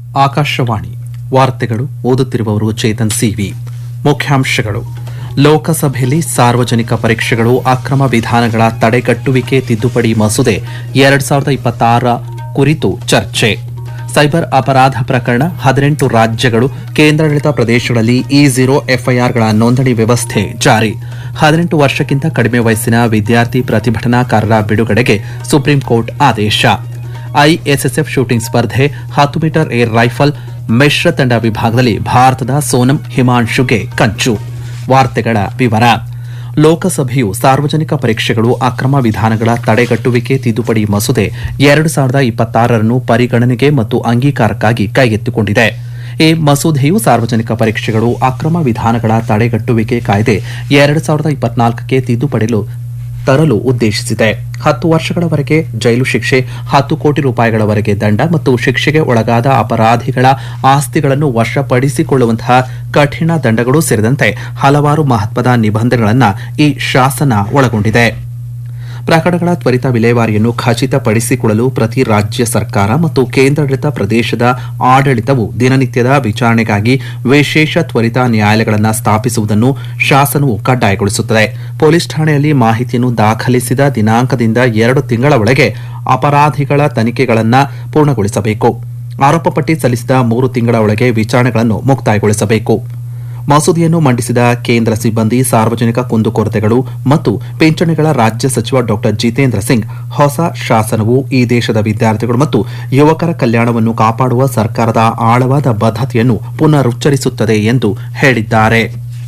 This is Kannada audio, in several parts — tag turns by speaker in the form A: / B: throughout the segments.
A: ಆಕಾಶವಾಣಿ ವಾರ್ತೆಗಳು ಓದುತ್ತಿರುವವರು ಚೇತನ್ ಸಿವಿ ಮುಖ್ಯಾಂಶಗಳು ಲೋಕಸಭೆಯಲ್ಲಿ ಸಾರ್ವಜನಿಕ ಪರೀಕ್ಷೆಗಳು ಅಕ್ರಮ ವಿಧಾನಗಳ ತಡೆಗಟ್ಟುವಿಕೆ ತಿದ್ದುಪಡಿ ಮಸೂದೆ ಎರಡ್ ಸಾವಿರದ ಇಪ್ಪತ್ತಾರ ಕುರಿತು ಚರ್ಚೆ ಸೈಬರ್ ಅಪರಾಧ ಪ್ರಕರಣ ಹದಿನೆಂಟು ರಾಜ್ಯಗಳು ಕೇಂದ್ರಾಡಳಿತ ಪ್ರದೇಶಗಳಲ್ಲಿ ಇ ಝೀರೋ ಎಫ್ಐಆರ್ಗಳ ನೋಂದಣಿ ವ್ಯವಸ್ಥೆ ಜಾರಿ ಹದಿನೆಂಟು ವರ್ಷಕ್ಕಿಂತ ಕಡಿಮೆ ವಯಸ್ಸಿನ ವಿದ್ಯಾರ್ಥಿ ಪ್ರತಿಭಟನಾಕಾರರ ಬಿಡುಗಡೆಗೆ ಸುಪ್ರೀಂ ಕೋರ್ಟ್ ಆದೇಶ ಐಎಸ್ಎಸ್ಎಫ್ ಶೂಟಿಂಗ್ ಸ್ಪರ್ಧೆ ಹತ್ತು ಮೀಟರ್ ಏರ್ ರೈಫಲ್ ಮಿಶ್ರ ತಂಡ ವಿಭಾಗದಲ್ಲಿ ಭಾರತದ ಸೋನಂ ಹಿಮಾಂಶುಗೆ ಕಂಚು ವಾರ್ತೆಗಳ ವಿವರ ಲೋಕಸಭೆಯು ಸಾರ್ವಜನಿಕ ಪರೀಕ್ಷೆಗಳು ಅಕ್ರಮ ವಿಧಾನಗಳ ತಡೆಗಟ್ಟುವಿಕೆ ತಿದ್ದುಪಡಿ ಮಸೂದೆ ಎರಡು ಸಾವಿರದ ಇಪ್ಪತ್ತಾರರನ್ನು ಪರಿಗಣನೆಗೆ ಮತ್ತು ಅಂಗೀಕಾರಕ್ಕಾಗಿ ಕೈಗೆತ್ತಿಕೊಂಡಿದೆ ಈ ಮಸೂದೆಯು ಸಾರ್ವಜನಿಕ ಪರೀಕ್ಷೆಗಳು ಅಕ್ರಮ ವಿಧಾನಗಳ ತಡೆಗಟ್ಟುವಿಕೆ ಕಾಯ್ದೆ ಎರಡು ಸಾವಿರದ ಇಪ್ಪತ್ನಾಲ್ಕಕ್ಕೆ ತಿದ್ದುಪಡಿಲು ತರಲು ಉದ್ದೇಶಿಸಿದೆ ಹತ್ತು ವರ್ಷಗಳವರೆಗೆ ಜೈಲು ಶಿಕ್ಷೆ ಹತ್ತು ಕೋಟಿ ರೂಪಾಯಿಗಳವರೆಗೆ ದಂಡ ಮತ್ತು ಶಿಕ್ಷೆಗೆ ಒಳಗಾದ ಅಪರಾಧಿಗಳ ಆಸ್ತಿಗಳನ್ನು ವಶಪಡಿಸಿಕೊಳ್ಳುವಂತಹ ಕಠಿಣ ದಂಡಗಳು ಸೇರಿದಂತೆ ಹಲವಾರು ಮಹತ್ವದ ನಿಬಂಧನೆಗಳನ್ನು ಈ ಶಾಸನ ಒಳಗೊಂಡಿದೆ ಪ್ರಕರಣಗಳ ತ್ವರಿತ ವಿಲೇವಾರಿಯನ್ನು ಖಚಿತಪಡಿಸಿಕೊಳ್ಳಲು ಪ್ರತಿ ರಾಜ್ಯ ಸರ್ಕಾರ ಮತ್ತು ಕೇಂದ್ರಾಡಳಿತ ಪ್ರದೇಶದ ಆಡಳಿತವು ದಿನನಿತ್ಯದ ವಿಚಾರಣೆಗಾಗಿ ವಿಶೇಷ ತ್ವರಿತ ನ್ಯಾಯಾಲಯಗಳನ್ನು ಸ್ಥಾಪಿಸುವುದನ್ನು ಶಾಸನವು ಕಡ್ಡಾಯಗೊಳಿಸುತ್ತದೆ ಪೊಲೀಸ್ ಠಾಣೆಯಲ್ಲಿ ಮಾಹಿತಿಯನ್ನು ದಾಖಲಿಸಿದ ದಿನಾಂಕದಿಂದ ಎರಡು ತಿಂಗಳ ಒಳಗೆ ಅಪರಾಧಿಗಳ ತನಿಖೆಗಳನ್ನು ಪೂರ್ಣಗೊಳಿಸಬೇಕು ಆರೋಪ ಪಟ್ಟಿ ಸಲ್ಲಿಸಿದ ಮೂರು ತಿಂಗಳ ಒಳಗೆ ವಿಚಾರಣೆಗಳನ್ನು ಮುಕ್ತಾಯಗೊಳಿಸಬೇಕು ಮಸೂದೆಯನ್ನು ಮಂಡಿಸಿದ ಕೇಂದ್ರ ಸಿಬ್ಬಂದಿ ಸಾರ್ವಜನಿಕ ಕುಂದುಕೊರತೆಗಳು ಮತ್ತು ಪಿಂಚಣಿಗಳ ರಾಜ್ಯ ಸಚಿವ ಡಾ ಜಿತೇಂದ್ರ ಸಿಂಗ್ ಹೊಸ ಶಾಸನವು ಈ ದೇಶದ ವಿದ್ಯಾರ್ಥಿಗಳು ಮತ್ತು ಯುವಕರ ಕಲ್ಯಾಣವನ್ನು ಕಾಪಾಡುವ ಸರ್ಕಾರದ ಆಳವಾದ ಬದ್ಧತೆಯನ್ನು ಪುನರುಚ್ಚರಿಸುತ್ತದೆ ಎಂದು ಹೇಳಿದ್ದಾರೆ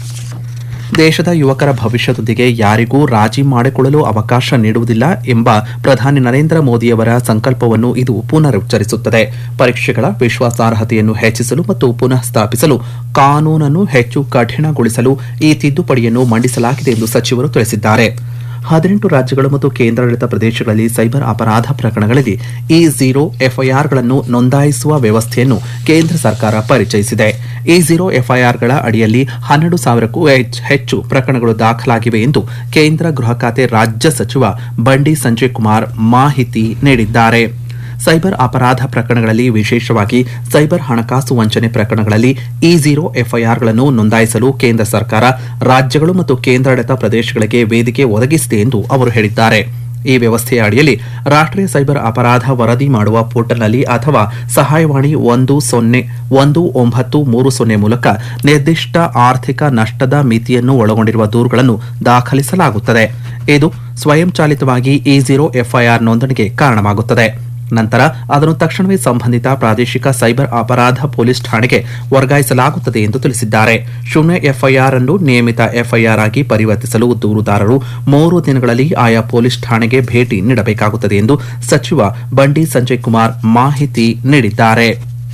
A: ದೇಶದ ಯುವಕರ ಭವಿಷ್ಯದೊಂದಿಗೆ ಯಾರಿಗೂ ರಾಜಿ ಮಾಡಿಕೊಳ್ಳಲು ಅವಕಾಶ ನೀಡುವುದಿಲ್ಲ ಎಂಬ ಪ್ರಧಾನಿ ನರೇಂದ್ರ ಮೋದಿಯವರ ಸಂಕಲ್ಪವನ್ನು ಇದು ಪುನರುಚ್ಚರಿಸುತ್ತದೆ ಪರೀಕ್ಷೆಗಳ ವಿಶ್ವಾಸಾರ್ಹತೆಯನ್ನು ಹೆಚ್ಚಿಸಲು ಮತ್ತು ಪುನಃ ಸ್ಥಾಪಿಸಲು ಕಾನೂನನ್ನು ಹೆಚ್ಚು ಕಠಿಣಗೊಳಿಸಲು ಈ ತಿದ್ದುಪಡಿಯನ್ನು ಮಂಡಿಸಲಾಗಿದೆ ಎಂದು ಸಚಿವರು ತಿಳಿಸಿದ್ದಾರೆ ಹದಿನೆಂಟು ರಾಜ್ಯಗಳು ಮತ್ತು ಕೇಂದ್ರಾಡಳಿತ ಪ್ರದೇಶಗಳಲ್ಲಿ ಸೈಬರ್ ಅಪರಾಧ ಪ್ರಕರಣಗಳಲ್ಲಿ ಇ ಝೀರೋ ಎಫ್ಐಆರ್ಗಳನ್ನು ನೋಂದಾಯಿಸುವ ವ್ಯವಸ್ಥೆಯನ್ನು ಕೇಂದ್ರ ಸರ್ಕಾರ ಪರಿಚಯಿಸಿದೆ ಇ ಝೀರೋ ಎಫ್ಐಆರ್ಗಳ ಅಡಿಯಲ್ಲಿ ಹನ್ನೆರಡು ಸಾವಿರಕ್ಕೂ ಹೆಚ್ಚು ಪ್ರಕರಣಗಳು ದಾಖಲಾಗಿವೆ ಎಂದು ಕೇಂದ್ರ ಗೃಹ ಖಾತೆ ರಾಜ್ಯ ಸಚಿವ ಬಂಡಿ ಸಂಜಯ್ ಕುಮಾರ್ ಮಾಹಿತಿ ನೀಡಿದ್ದಾರೆ ಸೈಬರ್ ಅಪರಾಧ ಪ್ರಕರಣಗಳಲ್ಲಿ ವಿಶೇಷವಾಗಿ ಸೈಬರ್ ಹಣಕಾಸು ವಂಚನೆ ಪ್ರಕರಣಗಳಲ್ಲಿ ಇ ಝೀರೋ ಎಫ್ಐಆರ್ಗಳನ್ನು ನೋಂದಾಯಿಸಲು ಕೇಂದ್ರ ಸರ್ಕಾರ ರಾಜ್ಯಗಳು ಮತ್ತು ಕೇಂದ್ರಾಡಳಿತ ಪ್ರದೇಶಗಳಿಗೆ ವೇದಿಕೆ ಒದಗಿಸಿದೆ ಎಂದು ಅವರು ಹೇಳಿದ್ದಾರೆ ಈ ವ್ಯವಸ್ಥೆಯ ಅಡಿಯಲ್ಲಿ ರಾಷ್ಟ್ರೀಯ ಸೈಬರ್ ಅಪರಾಧ ವರದಿ ಮಾಡುವ ಪೋರ್ಟಲ್ನಲ್ಲಿ ಅಥವಾ ಸಹಾಯವಾಣಿ ಒಂದು ಸೊನ್ನೆ ಒಂದು ಒಂಬತ್ತು ಮೂರು ಸೊನ್ನೆ ಮೂಲಕ ನಿರ್ದಿಷ್ಟ ಆರ್ಥಿಕ ನಷ್ಟದ ಮಿತಿಯನ್ನು ಒಳಗೊಂಡಿರುವ ದೂರುಗಳನ್ನು ದಾಖಲಿಸಲಾಗುತ್ತದೆ ಇದು ಸ್ವಯಂಚಾಲಿತವಾಗಿ ಇ ಝೀರೋ ಎಫ್ಐಆರ್ ನೋಂದಣಿಗೆ ಕಾರಣವಾಗುತ್ತದೆ ನಂತರ ಅದನ್ನು ತಕ್ಷಣವೇ ಸಂಬಂಧಿತ ಪ್ರಾದೇಶಿಕ ಸೈಬರ್ ಅಪರಾಧ ಪೊಲೀಸ್ ಠಾಣೆಗೆ ವರ್ಗಾಯಿಸಲಾಗುತ್ತದೆ ಎಂದು ತಿಳಿಸಿದ್ದಾರೆ ಶೂನ್ಯ ಎಫ್ಐಆರ್ ಅನ್ನು ನಿಯಮಿತ ಎಫ್ಐಆರ್ ಆಗಿ ಪರಿವರ್ತಿಸಲು ದೂರುದಾರರು ಮೂರು ದಿನಗಳಲ್ಲಿ ಆಯಾ ಪೊಲೀಸ್ ಠಾಣೆಗೆ ಭೇಟಿ ನೀಡಬೇಕಾಗುತ್ತದೆ ಎಂದು ಸಚಿವ ಬಂಡಿ ಸಂಜಯ್ ಕುಮಾರ್ ಮಾಹಿತಿ ನೀಡಿದ್ದಾರೆ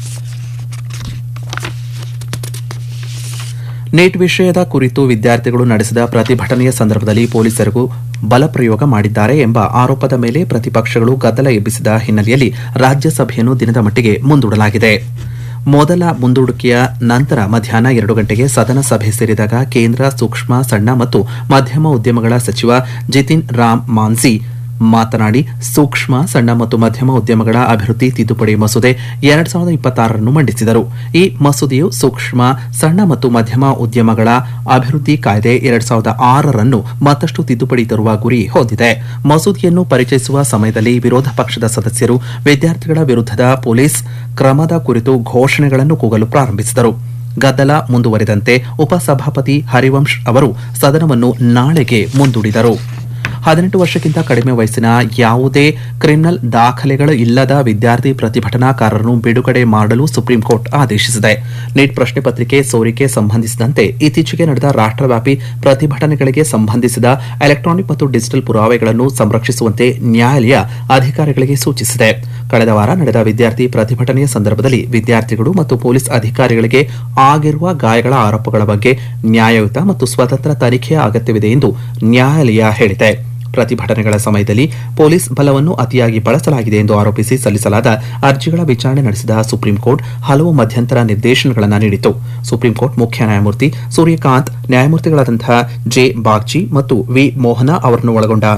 A: ನೀಟ್ ವಿಷಯದ ಕುರಿತು ವಿದ್ಯಾರ್ಥಿಗಳು ನಡೆಸಿದ ಪ್ರತಿಭಟನೆಯ ಸಂದರ್ಭದಲ್ಲಿ ಪೊಲೀಸರಿಗೂ ಬಲಪ್ರಯೋಗ ಮಾಡಿದ್ದಾರೆ ಎಂಬ ಆರೋಪದ ಮೇಲೆ ಪ್ರತಿಪಕ್ಷಗಳು ಗದ್ದಲ ಎಬ್ಬಿಸಿದ ಹಿನ್ನೆಲೆಯಲ್ಲಿ ರಾಜ್ಯಸಭೆಯನ್ನು ದಿನದ ಮಟ್ಟಿಗೆ ಮುಂದೂಡಲಾಗಿದೆ ಮೊದಲ ಮುಂದೂಡಿಕೆಯ ನಂತರ ಮಧ್ಯಾಹ್ನ ಎರಡು ಗಂಟೆಗೆ ಸದನ ಸಭೆ ಸೇರಿದಾಗ ಕೇಂದ್ರ ಸೂಕ್ಷ್ಮ ಸಣ್ಣ ಮತ್ತು ಮಧ್ಯಮ ಉದ್ಯಮಗಳ ಸಚಿವ ಜಿತಿನ್ ರಾಮ್ ಮಾನ್ಸಿ ಮಾತನಾಡಿ ಸೂಕ್ಷ್ಮ ಸಣ್ಣ ಮತ್ತು ಮಧ್ಯಮ ಉದ್ಯಮಗಳ ಅಭಿವೃದ್ಧಿ ತಿದ್ದುಪಡಿ ಮಸೂದೆ ಎರಡ್ ಸಾವಿರದ ಇಪ್ಪತ್ತಾರನ್ನು ಮಂಡಿಸಿದರು ಈ ಮಸೂದೆಯು ಸೂಕ್ಷ್ಮ ಸಣ್ಣ ಮತ್ತು ಮಧ್ಯಮ ಉದ್ಯಮಗಳ ಅಭಿವೃದ್ಧಿ ಕಾಯ್ದೆ ಎರಡ್ ಸಾವಿರದ ಆರರನ್ನು ಮತ್ತಷ್ಟು ತಿದ್ದುಪಡಿ ತರುವ ಗುರಿ ಹೊಂದಿದೆ ಮಸೂದೆಯನ್ನು ಪರಿಚಯಿಸುವ ಸಮಯದಲ್ಲಿ ವಿರೋಧ ಪಕ್ಷದ ಸದಸ್ಯರು ವಿದ್ಯಾರ್ಥಿಗಳ ವಿರುದ್ಧದ ಪೊಲೀಸ್ ಕ್ರಮದ ಕುರಿತು ಘೋಷಣೆಗಳನ್ನು ಕೂಗಲು ಪ್ರಾರಂಭಿಸಿದರು ಗದ್ದಲ ಮುಂದುವರೆದಂತೆ ಉಪಸಭಾಪತಿ ಹರಿವಂಶ್ ಅವರು ಸದನವನ್ನು ನಾಳೆಗೆ ಮುಂದೂಡಿದರು ಹದಿನೆಂಟು ವರ್ಷಕ್ಕಿಂತ ಕಡಿಮೆ ವಯಸ್ಸಿನ ಯಾವುದೇ ಕ್ರಿಮಿನಲ್ ದಾಖಲೆಗಳು ಇಲ್ಲದ ವಿದ್ಯಾರ್ಥಿ ಪ್ರತಿಭಟನಾಕಾರರನ್ನು ಬಿಡುಗಡೆ ಮಾಡಲು ಸುಪ್ರೀಂ ಕೋರ್ಟ್ ಆದೇಶಿಸಿದೆ ನೀಟ್ ಪ್ರಶ್ನೆ ಪತ್ರಿಕೆ ಸೋರಿಕೆ ಸಂಬಂಧಿಸಿದಂತೆ ಇತ್ತೀಚೆಗೆ ನಡೆದ ರಾಷ್ಟ್ರವ್ಯಾಪಿ ಪ್ರತಿಭಟನೆಗಳಿಗೆ ಸಂಬಂಧಿಸಿದ ಎಲೆಕ್ಟ್ರಾನಿಕ್ ಮತ್ತು ಡಿಜಿಟಲ್ ಪುರಾವೆಗಳನ್ನು ಸಂರಕ್ಷಿಸುವಂತೆ ನ್ಯಾಯಾಲಯ ಅಧಿಕಾರಿಗಳಿಗೆ ಸೂಚಿಸಿದೆ ಕಳೆದ ವಾರ ನಡೆದ ವಿದ್ಯಾರ್ಥಿ ಪ್ರತಿಭಟನೆಯ ಸಂದರ್ಭದಲ್ಲಿ ವಿದ್ಯಾರ್ಥಿಗಳು ಮತ್ತು ಪೊಲೀಸ್ ಅಧಿಕಾರಿಗಳಿಗೆ ಆಗಿರುವ ಗಾಯಗಳ ಆರೋಪಗಳ ಬಗ್ಗೆ ನ್ಯಾಯಯುತ ಮತ್ತು ಸ್ವತಂತ್ರ ತನಿಖೆಯ ಅಗತ್ಯವಿದೆ ಎಂದು ನ್ಯಾಯಾಲಯ ಹೇಳಿದೆ ಪ್ರತಿಭಟನೆಗಳ ಸಮಯದಲ್ಲಿ ಪೊಲೀಸ್ ಬಲವನ್ನು ಅತಿಯಾಗಿ ಬಳಸಲಾಗಿದೆ ಎಂದು ಆರೋಪಿಸಿ ಸಲ್ಲಿಸಲಾದ ಅರ್ಜಿಗಳ ವಿಚಾರಣೆ ನಡೆಸಿದ ಸುಪ್ರೀಂ ಕೋರ್ಟ್ ಹಲವು ಮಧ್ಯಂತರ ನಿರ್ದೇಶನಗಳನ್ನು ನೀಡಿತು ಸುಪ್ರೀಂ ಕೋರ್ಟ್ ಮುಖ್ಯ ನ್ಯಾಯಮೂರ್ತಿ ಸೂರ್ಯಕಾಂತ್ ನ್ಯಾಯಮೂರ್ತಿಗಳಾದಂತಹ ಜೆ ಬಾಗ್ಚಿ ಮತ್ತು ವಿ ಮೋಹನ ಅವರನ್ನು ಒಳಗೊಂಡ